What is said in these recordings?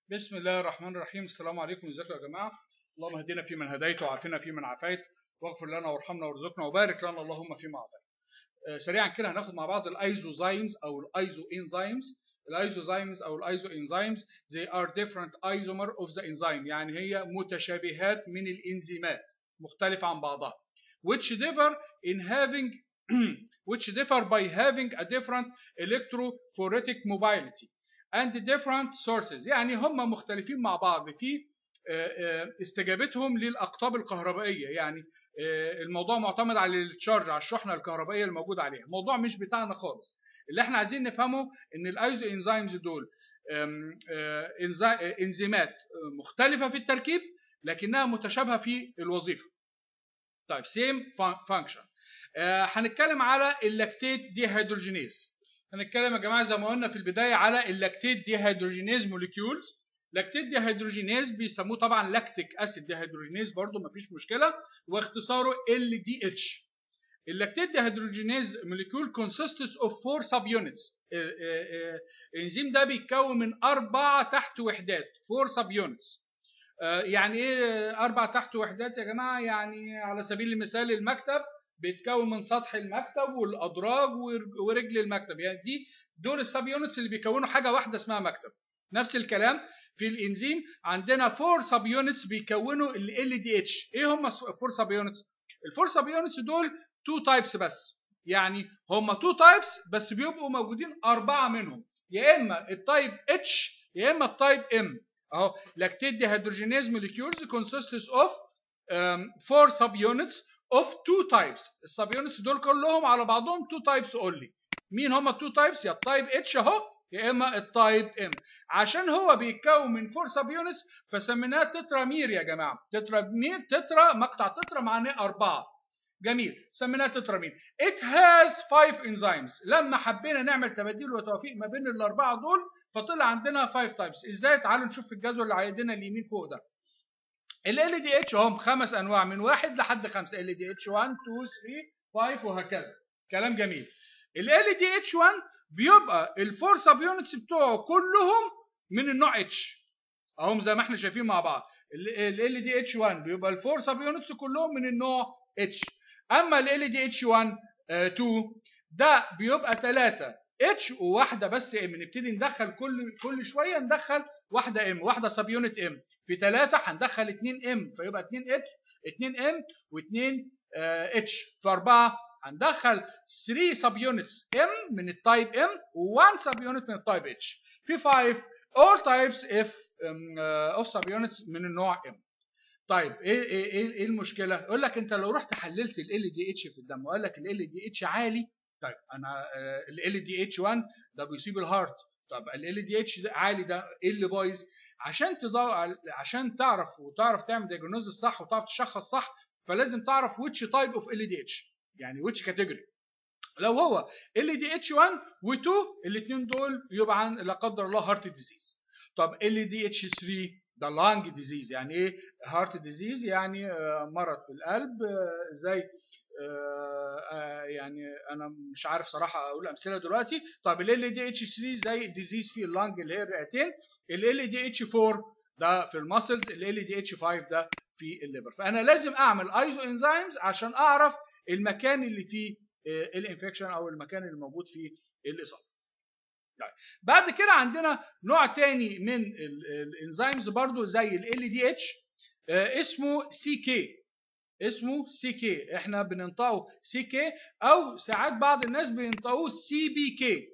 بسم الله الرحمن الرحيم السلام عليكم ازيكم يا جماعه اللهم اهدنا فيمن هديت وعافنا فيمن عافيت واغفر لنا وارحمنا وارزقنا وبارك لنا اللهم فيما اعطيت آه، سريعا كده هناخد مع بعض الايزوزايمز او الايزو انزيمز الايزوزايمز او الايزو انزيمز they are different isomer of the enzyme يعني هي متشابهات من الانزيمات مختلفه عن بعضها which differ in having which differ by having a different electrophoretic mobility and different sources يعني هم مختلفين مع بعض في آه، آه، استجابتهم للاقطاب الكهربائيه يعني آه، الموضوع معتمد على التشارج على الشحنه الكهربائيه الموجوده عليها الموضوع مش بتاعنا خالص اللي احنا عايزين نفهمه ان الايزو انزيمز دول آم، آه، إنزا- آه، انزيمات آه، مختلفه في التركيب لكنها متشابهه في الوظيفه طيب سيم فانكشن هنتكلم على اللاكتيت دي هيدروجينيز هنتكلم يا جماعه زي ما قلنا في البدايه على اللاكتيت دي هيدروجينيز موليكيولز لاكتيت دي هيدروجينيز بيسموه طبعا لاكتيك اسيد دي هيدروجينيز برضو مفيش مشكله واختصاره ال دي اتش اللاكتيت دي هيدروجينيز موليكيول consists of four subunits ال- ال- ال- الانزيم ده بيتكون من اربع تحت وحدات four subunits آه، يعني ايه اربع تحت وحدات يا جماعه يعني على سبيل المثال المكتب بيتكون من سطح المكتب والادراج ور- ورجل المكتب يعني دي دول السب يونتس اللي بيكونوا حاجه واحده اسمها مكتب نفس الكلام في الانزيم عندنا فور سب يونتس بيكونوا ال دي اتش ايه هم الفور سب يونتس الفور سب يونتس دول تو تايبس بس يعني هم تو تايبس بس بيبقوا موجودين اربعه منهم يا اما التايب اتش يا اما التايب ام اهو لاكتيت دي هيدروجينيز موليكيولز consists of um, four subunits of two types السب يونتس دول كلهم على بعضهم two types only مين هم التو تايبس يا التايب اتش اهو يا اما التايب ام عشان هو بيتكون من فور سب يونتس فسميناه تترامير يا جماعه تترامير تترا مقطع تترا معناه اربعه جميل سميناه تترامين it has five enzymes لما حبينا نعمل تباديل وتوافيق ما بين الاربعه دول فطلع عندنا 5 تايبس ازاي تعالوا نشوف في الجدول اللي على ايدينا اليمين فوق ده ال ال دي اتش هم خمس انواع من واحد لحد خمسه ال دي اتش 1 2 3 5 وهكذا كلام جميل ال ال دي اتش 1 بيبقى الفور سب يونتس بتوعه كلهم من النوع اتش اهم زي ما احنا شايفين مع بعض ال ال دي اتش 1 بيبقى الفور سب يونتس كلهم من النوع اتش اما ال ال دي اتش 1 2 ده بيبقى ثلاثه اتش وواحده بس ام نبتدي ندخل كل كل شويه ندخل واحده ام واحده سب يونت ام في ثلاثه هندخل 2 ام فيبقى 2 اتش 2 ام و2 اتش في اربعه هندخل 3 سب يونتس ام من التايب ام و1 سب يونت من التايب اتش في 5 all types if um, uh, of subunits من النوع ام طيب ايه ايه ايه إيه المشكله؟ يقول لك انت لو رحت حللت ال دي اتش في الدم وقال لك ال دي اتش عالي طيب انا ال دي اتش 1 ده بيصيب الهارت طب ال دي اتش عالي ده ايه اللي بايظ؟ عشان تدور عشان تعرف وتعرف تعمل دياجنوز الصح وتعرف تشخص صح فلازم تعرف which type of ال دي اتش يعني which category لو هو ال دي اتش 1 و2 الاثنين دول يبقى عن لا قدر الله هارت ديزيز طب ال دي اتش 3 ده لانج ديزيز يعني ايه هارت ديزيز يعني آه، مرض في القلب آه، زي آه، آه، يعني انا مش عارف صراحه اقول امثله دلوقتي طب ال دي اتش 3 زي ديزيز في اللانج اللي هي الرئتين ال دي اتش 4 ده في الماسلز ال دي اتش 5 ده في الليفر فانا لازم اعمل ايزو انزيمز عشان اعرف المكان اللي فيه الانفكشن او المكان اللي موجود فيه الاصابه طيب بعد كده عندنا نوع تاني من الانزيمز برضو زي ال دي اتش اسمه سي كي اسمه سي كي احنا بننطقه سي كي او ساعات بعض الناس بينطقوه سي بي كي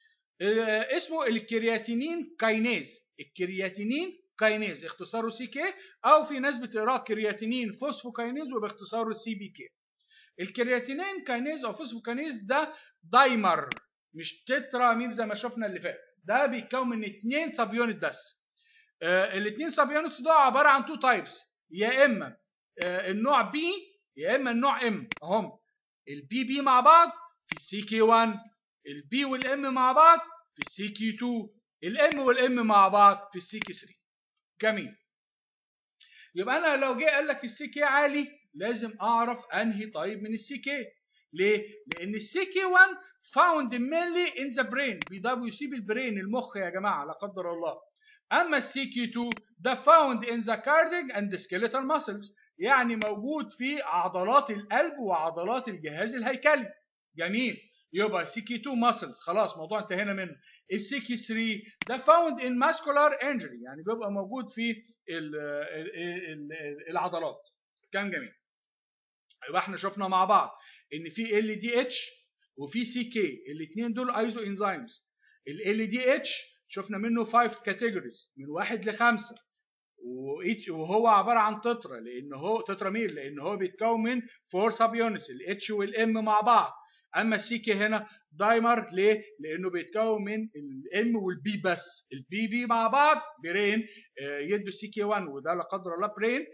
اسمه الكرياتينين كاينيز الكرياتينين كاينيز اختصاره سي كي او في ناس بتقراه كرياتينين فوسفوكاينيز وباختصاره سي بي كي الكرياتينين كاينيز او فوسفوكاينيز ده دايمر مش تترامين زي ما شفنا اللي فات ده بيتكون من اثنين سب يونت بس آه الاثنين سب يونتس دول عباره عن تو تايبس يا اما آه النوع بي يا اما النوع ام اهم البي بي مع بعض في السي كي 1 البي والام مع بعض في السي كي 2 الام والام مع بعض في السي كي 3 جميل يبقى انا لو جه قال لك السي كي عالي لازم اعرف انهي طيب من السي كي ليه؟ لان السي كي 1 فاوند mainly in the brain ده بيصيب البرين المخ يا جماعه لا قدر الله اما السي كي 2 ده found in the cardiac and the skeletal muscles يعني موجود في عضلات القلب وعضلات الجهاز الهيكلي جميل يبقى سي كي 2 muscles خلاص موضوع انتهينا منه السي كي 3 ده found in muscular injury يعني بيبقى موجود في ال ال ال العضلات كان جميل يبقى احنا شفنا مع بعض ان في ال دي اتش وفي سي كي الاثنين دول ايزو انزيمز ال دي اتش شفنا منه 5 كاتيجوريز من واحد لخمسه وهو عباره عن تترا لان هو تترا ميل لان هو بيتكون من فور سب يونتس الاتش والام مع بعض اما السي كي هنا دايمر ليه؟ لانه بيتكون من الام والبي بس البي بي مع بعض برين يدوا سي كي 1 وده لا قدر الله برين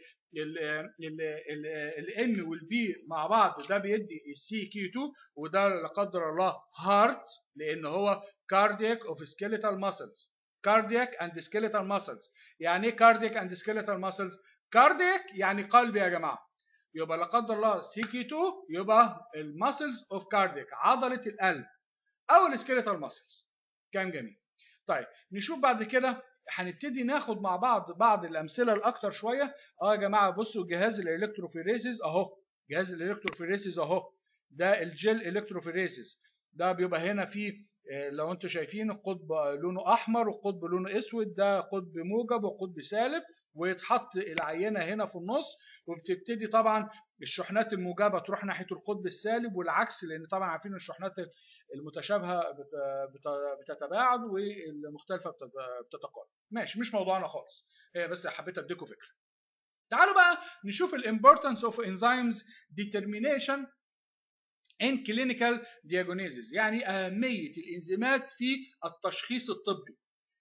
الام والبي مع بعض ده بيدي السي كي 2 وده لا قدر الله هارت لان هو كاردياك اوف سكيليتال ماسلز كاردياك اند سكيليتال ماسلز يعني ايه كاردياك اند سكيليتال ماسلز كاردياك يعني قلب يا جماعه يبقى لا قدر الله سي كي 2 يبقى الماسلز اوف كاردياك عضله القلب او السكيليتال ماسلز كان جميل طيب نشوف بعد كده هنبتدي ناخد مع بعض بعض الامثله الاكتر شويه اه يا جماعه بصوا جهاز الالكتروفيريسيس اهو جهاز الالكتروفيريسيس اهو ده الجل الكتروفيريسيس ده بيبقى هنا فيه لو انتم شايفين القطب لونه احمر والقطب لونه اسود ده قطب موجب وقطب سالب ويتحط العينه هنا في النص وبتبتدي طبعا الشحنات الموجبه تروح ناحيه القطب السالب والعكس لان طبعا عارفين الشحنات المتشابهه بتتباعد والمختلفه بتتقارب ماشي مش موضوعنا خالص هي بس حبيت اديكم فكره تعالوا بقى نشوف الامبورتنس اوف انزيمز ديترمينيشن ان كلينيكال diagnosis يعني اهميه الانزيمات في التشخيص الطبي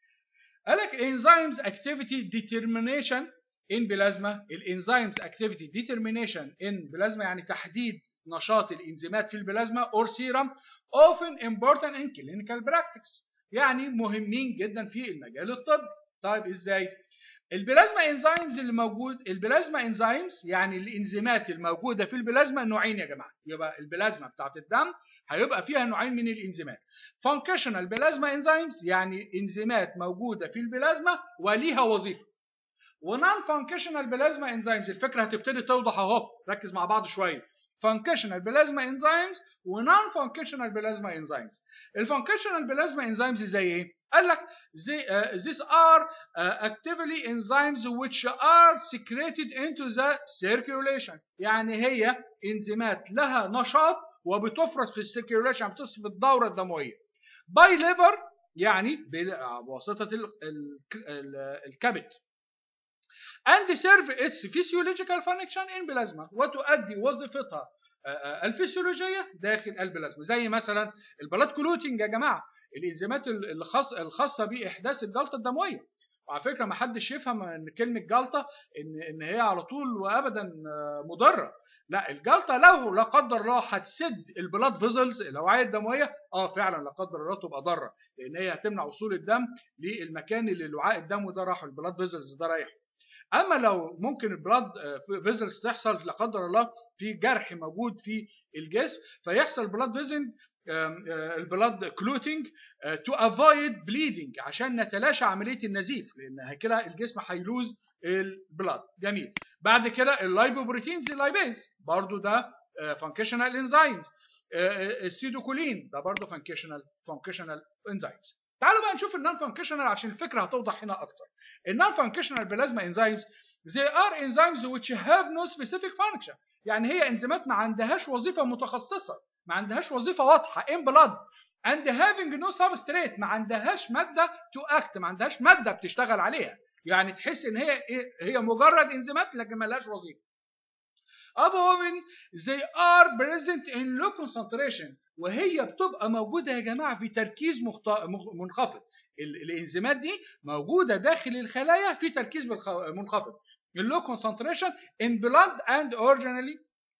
قالك enzymes activity determination in بلازما الانزيمز activity determination in بلازما يعني تحديد نشاط الانزيمات في البلازما or serum often important in clinical practice يعني مهمين جدا في المجال الطبي طيب ازاي البلازما انزيمز اللي موجود البلازما انزيمز يعني الانزيمات الموجوده في البلازما نوعين يا جماعه يبقى البلازما بتاعت الدم هيبقى فيها نوعين من الانزيمات فانكشنال بلازما انزيمز يعني انزيمات موجوده في البلازما وليها وظيفه ونون فانكشنال بلازما انزيمز الفكره هتبتدي توضح اهو ركز مع بعض شويه فانكشنال بلازما انزيمز ونون فانكشنال بلازما انزيمز الفانكشنال بلازما انزيمز زي ايه قال لك uh, these are uh, actively enzymes which are secreted into the circulation يعني هي انزيمات لها نشاط وبتفرز في السيركيوليشن بتصرف في الدوره الدمويه باي ليفر يعني بواسطه الكبد and serve its physiological function in plasma وتؤدي وظيفتها الفسيولوجيه داخل البلازما زي مثلا البلاد كلوتنج يا جماعه الانزيمات الخاصه الخاصه باحداث الجلطه الدمويه وعلى فكره ما حدش يفهم ان كلمه جلطه ان ان هي على طول وابدا مضره لا الجلطه لو لا قدر الله هتسد البلاد فيزلز الاوعيه الدمويه اه فعلا لا قدر الله تبقى ضاره لان هي هتمنع وصول الدم للمكان اللي الوعاء الدموي ده راح البلاد فيزلز ده رايح اما لو ممكن البلاد فيزلز تحصل لا قدر الله في جرح موجود في الجسم فيحصل بلاد فيزن البلاد كلوتنج تو افويد بليدنج عشان نتلاشى عمليه النزيف لان كده الجسم هيلوز البلاد جميل بعد كده اللايبوبروتينز اللايبيز برضو ده فانكشنال انزيمز السيدوكولين ده برضو فانكشنال فانكشنال انزيمز تعالوا بقى نشوف النون فانكشنال عشان الفكره هتوضح هنا اكتر النون فانكشنال بلازما انزيمز they are enzymes which have no specific function يعني هي انزيمات ما عندهاش وظيفه متخصصه ما عندهاش وظيفه واضحه in blood and having no substrate ما عندهاش ماده to act ما عندهاش ماده بتشتغل عليها يعني تحس ان هي هي مجرد انزيمات لكن ما لهاش وظيفه above they are present in low concentration وهي بتبقى موجوده يا جماعه في تركيز مخت... منخفض الانزيمات دي موجوده داخل الخلايا في تركيز منخفض اللو concentration in blood and originally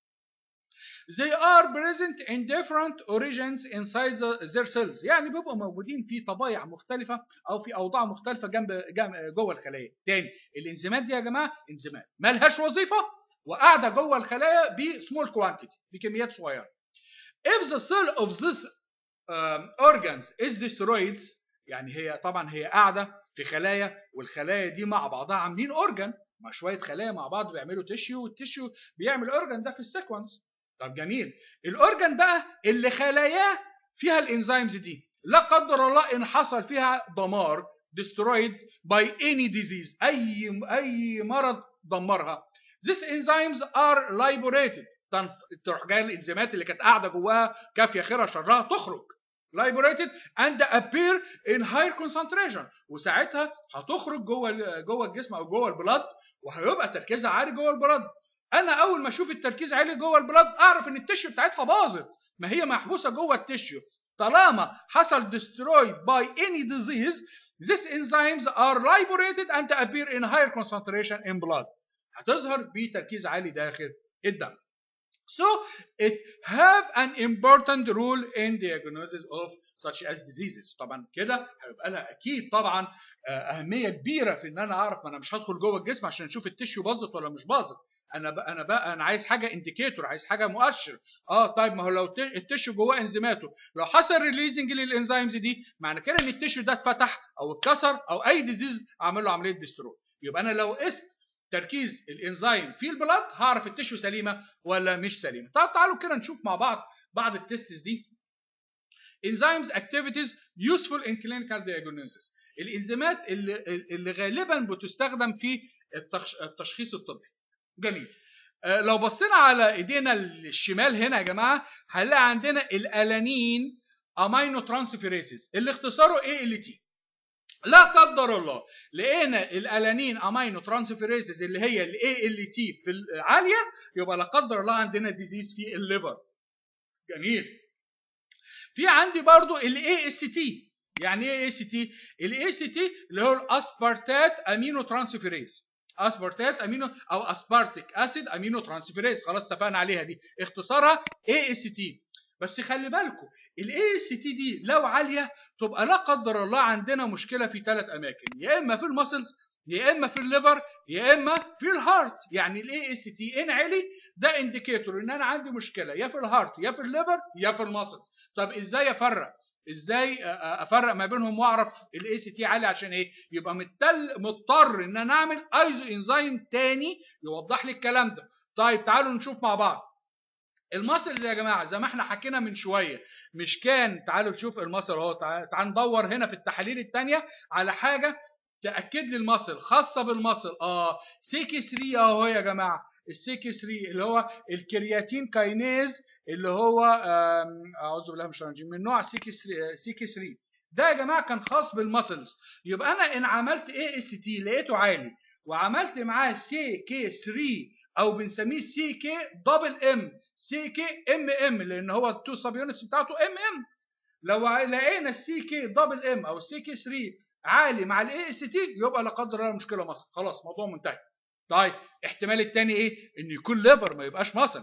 they are present in different origins inside the, their cells يعني بيبقوا موجودين في طبايع مختلفة أو في أوضاع مختلفة جنب, جنب جوه الخلايا تاني الإنزيمات دي يا جماعة إنزيمات مالهاش وظيفة وقاعدة جوه الخلايا بسمول كوانتيتي بكميات صغيرة if the cell of this um, organs is destroyed يعني هي طبعا هي قاعدة في خلايا والخلايا دي مع بعضها عاملين اورجان مع شويه خلايا مع بعض بيعملوا تيشيو والتيشيو بيعمل اورجان ده في السيكونس طب جميل الاورجان بقى اللي خلاياه فيها الانزيمز دي لا قدر الله ان حصل فيها دمار destroyed by any disease اي اي مرض دمرها These enzymes are liberated تروح جايه الانزيمات اللي كانت قاعده جواها كافيه خيرها شرها تخرج liberated and appear in higher concentration وساعتها هتخرج جوه جوه الجسم او جوه البلد وهيبقى تركيزها عالي جوه البلد انا اول ما اشوف التركيز عالي جوه البلد اعرف ان التشيو بتاعتها باظت ما هي محبوسه جوه التشيو طالما حصل destroyed by any disease these enzymes are liberated and appear in higher concentration in blood هتظهر بتركيز عالي داخل الدم So it have an important role in diagnosis of such as diseases. طبعا كده هيبقى لها اكيد طبعا اهميه كبيره في ان انا اعرف ما انا مش هدخل جوه الجسم عشان اشوف التشيو باظت ولا مش باظت. انا بقى انا بقى انا عايز حاجه انديكيتور عايز حاجه مؤشر اه طيب ما هو لو التشيو جواه انزيماته لو حصل ريليزنج للانزيمز دي معنى كده ان التشيو ده اتفتح او اتكسر او اي ديزيز اعمل له عمليه ديستروي يبقى انا لو قست تركيز الانزيم في البلاد هعرف التشو سليمه ولا مش سليمه طب تعالوا كده نشوف مع بعض بعض التستس دي enzymes activities useful in clinical diagnosis الانزيمات اللي, اللي غالبا بتستخدم في التشخيص الطبي جميل آه لو بصينا على ايدينا الشمال هنا يا جماعه هنلاقي عندنا الالانين امينو ترانسفيريسيس اللي اختصاره اي ال تي لا قدر الله لقينا الالانين امينو ترانسفيريزز اللي هي الاي ال تي في العاليه يبقى لا قدر الله عندنا ديزيز في الليفر جميل في عندي برضو الاي اس تي يعني ايه اس تي الاي اس تي اللي هو الاسبارتات امينو ترانسفيريز اسبارتات امينو او اسبارتيك اسيد امينو ترانسفيريز خلاص اتفقنا عليها دي اختصارها اي اس تي بس خلي بالكم الاي اس تي دي لو عاليه تبقى لا قدر الله عندنا مشكله في ثلاث اماكن يا اما في المسلز يا اما في الليفر يا اما في الهارت يعني الاي اس تي ان عالي ده انديكيتور ان انا عندي مشكله يا في الهارت يا في الليفر يا في المسلز طب ازاي افرق ازاي افرق ما بينهم واعرف الاي سي تي عالي عشان ايه يبقى متل مضطر ان انا اعمل ايزو انزيم تاني يوضح لي الكلام ده طيب تعالوا نشوف مع بعض الماسلز يا جماعه زي ما احنا حكينا من شويه مش كان تعالوا نشوف الماسل اهو تعال ندور هنا في التحاليل الثانيه على حاجه تاكد لي الماسل خاصه بالماسل اه سيكي 3 اهو يا جماعه السيكي 3 اللي هو الكرياتين كاينيز اللي هو اعوذ بالله من الشيطان الرجيم من نوع سيكي 3 سيكي 3 ده يا جماعه كان خاص بالماسلز يبقى انا ان عملت اي اس تي لقيته عالي وعملت معاه سي كي 3 او بنسميه سي كي دبل ام سي كي ام ام لان هو التو سب يونتس بتاعته ام ام لو لقينا السي كي دبل ام او السي كي 3 عالي مع الاي اس تي يبقى لا قدر الله مشكله مصل خلاص موضوع منتهي طيب احتمال الثاني ايه ان يكون ليفر ما يبقاش مصل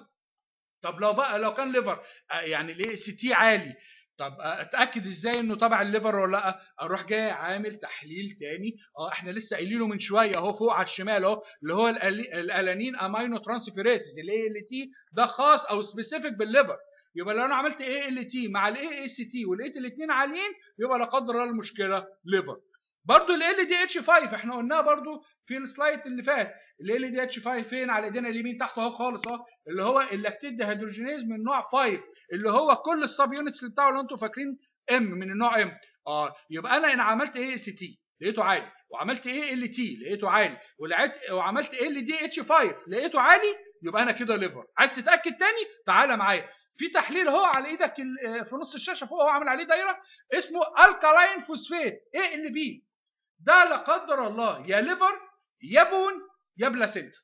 طب لو بقى لو كان ليفر يعني الاي اس تي عالي طب اتاكد ازاي انه تبع الليفر ولا لا اروح جاي عامل تحليل تاني اه احنا لسه قايلينه من شويه اهو فوق على الشمال اهو اللي هو الالانين امينو ترانسفيريسز الاي ال تي ده خاص او سبيسيفيك بالليفر يبقى لو انا عملت اي ال تي مع الاي اس تي ولقيت الاثنين عاليين يبقى لا قدر الله المشكله ليفر برضو ال دي اتش 5 احنا قلناها برضو في السلايد اللي فات ال دي اتش 5 فين على ايدينا اليمين تحت اهو خالص اهو اللي هو اللاكتيد هيدروجينيز من نوع 5 اللي هو كل السب يونتس بتاعه اللي انتم فاكرين ام من النوع ام اه يبقى انا ان عملت اي اس تي لقيته عالي وعملت اي ال تي لقيته عالي ولقيت وعملت ال دي اتش 5 لقيته عالي يبقى انا كده ليفر عايز تتاكد تاني تعالى معايا في تحليل اهو على ايدك في نص الشاشه فوق اهو عامل عليه دايره اسمه الكالاين فوسفات اي ال بي ده لا قدر الله يا ليفر يا بون يا بلاسينتا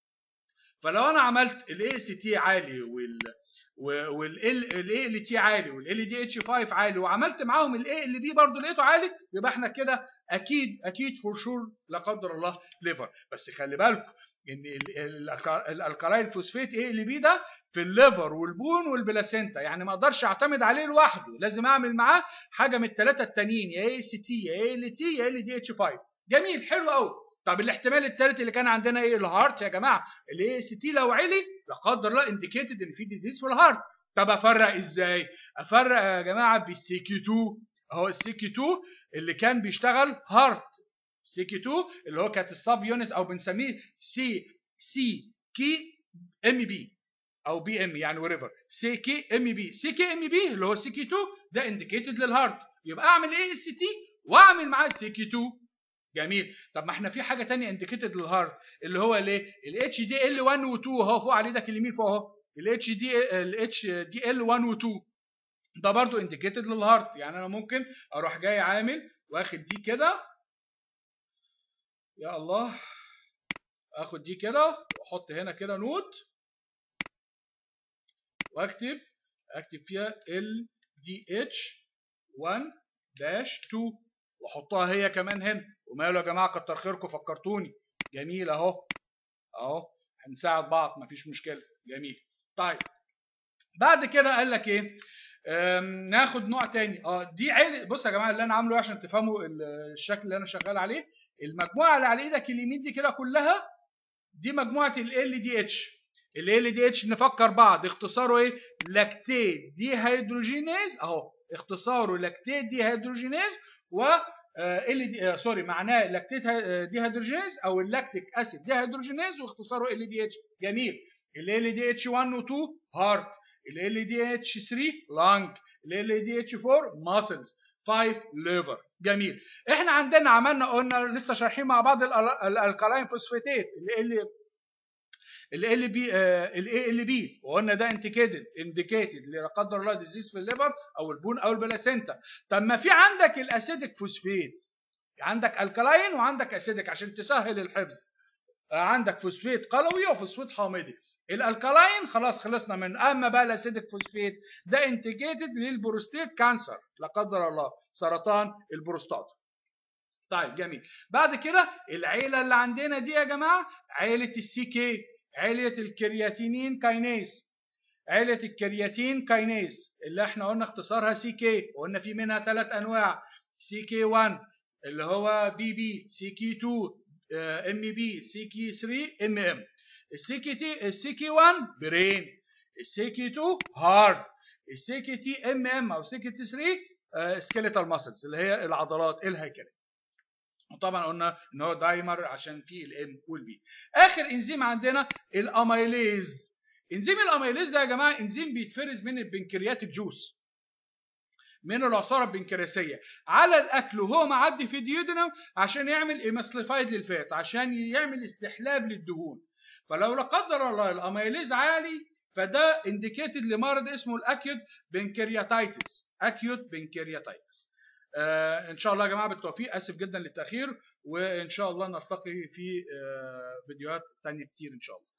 فلو انا عملت الاي اس تي عالي وال والاي ال تي عالي والال دي اتش 5 عالي وعملت معاهم الاي ال بي برضه لقيته عالي يبقى احنا كده اكيد اكيد فور شور لا قدر الله ليفر بس خلي بالكم ان الالكالاين فوسفات اي ال بي ده في الليفر والبون والبلاسينتا يعني ما اقدرش اعتمد عليه لوحده لازم اعمل معاه حاجه من الثلاثه التانيين يا اي سي تي يا اي ال تي يا ال دي اتش 5 جميل حلو قوي طب الاحتمال الثالث اللي كان عندنا ايه الهارت يا جماعه الاي اس تي لو علي لا قدر الله انديكيتد ان في ديزيز في الهارت طب افرق ازاي افرق يا جماعه بالسي كي 2 اهو السي كي 2 اللي كان بيشتغل هارت سي كي 2 اللي هو كانت السب يونت او بنسميه سي سي كي ام بي او بي ام يعني وريفر سي كي ام بي سي كي ام بي اللي هو سي كي 2 ده انديكيتد للهارت يبقى اعمل ايه اس تي واعمل معاه سي كي 2 جميل طب ما احنا في حاجه ثانيه انديكيتد للهارت اللي هو ليه الاتش دي ال 1 و 2 اهو فوق على ايدك اليمين فوق اهو الاتش دي الاتش دي ال 1 و 2 ده برضو انديكيتد للهارت يعني انا ممكن اروح جاي عامل واخد دي كده يا الله اخد دي كده واحط هنا كده نوت واكتب اكتب فيها ال دي اتش 1 داش 2 واحطها هي كمان هنا وماله يا جماعه كتر خيركم فكرتوني جميل اهو اهو هنساعد بعض مفيش مشكله جميل طيب بعد كده قال لك ايه ناخد نوع تاني اه دي عيل بص يا جماعه اللي انا عامله عشان تفهموا الشكل اللي انا شغال عليه المجموعه اللي على ايدك اليمين دي كده كلها دي مجموعه ال دي اتش ال دي اتش نفكر بعض اختصاره ايه لاكتيت دي هيدروجينيز اهو اختصاره لاكتيت دي هيدروجينيز و ال دي سوري معناه لاكتيت دي هيدروجينيز او اللاكتيك اسيد دي هيدروجينيز واختصاره ال دي اتش جميل ال دي اتش 1 و 2 هارت ال دي اتش 3 لانج ال دي اتش 4 ماسلز 5 ليفر جميل احنا عندنا عملنا قلنا لسه شارحين مع بعض الالكالاين فوسفاتيت ال ال ال بي الاي ال بي وقلنا ده انديكيتد انديكيتد لا قدر الله ديزيز في الليفر او البون او البلاسينتا طب ما في عندك الاسيدك فوسفيت عندك الكالاين وعندك اسيدك عشان تسهل الحفظ عندك فوسفيت قلوي وفوسفيت حامضي الالكالاين خلاص خلصنا منه اما بقى الاسيدك فوسفيت ده انتجيتد للبروستيت كانسر لا قدر الله سرطان البروستات طيب جميل بعد كده العيله اللي عندنا دي يا جماعه عيله السي كي عيله الكرياتينين كاينيز عيله الكرياتين كاينيز اللي احنا قلنا اختصارها سي كي وقلنا في منها ثلاث انواع سي كي 1 اللي هو بي بي سي كي 2 ام بي سي كي 3 ام ام السي كي تي السي كي 1 برين السي كي 2 هارت السي كي تي ام ام او سي كي تي 3 سكيليتال ماسلز اللي هي العضلات الهيكليه وطبعا قلنا ان هو دايمر عشان فيه الام والبي اخر انزيم عندنا الاميليز انزيم الاميليز ده يا جماعه انزيم بيتفرز من البنكرياتيك جوس من العصاره البنكرياسيه على الاكل وهو معدي في الديودنم عشان يعمل ايماسليفايد للفات عشان يعمل استحلاب للدهون فلو لا قدر الله الاميليز عالي فده انديكيتد لمرض اسمه الاكيوت بنكرياتايتس اكيوت بنكرياتايتس آه ان شاء الله يا جماعه بالتوفيق اسف جدا للتاخير وان شاء الله نلتقي في آه فيديوهات تانية كتير ان شاء الله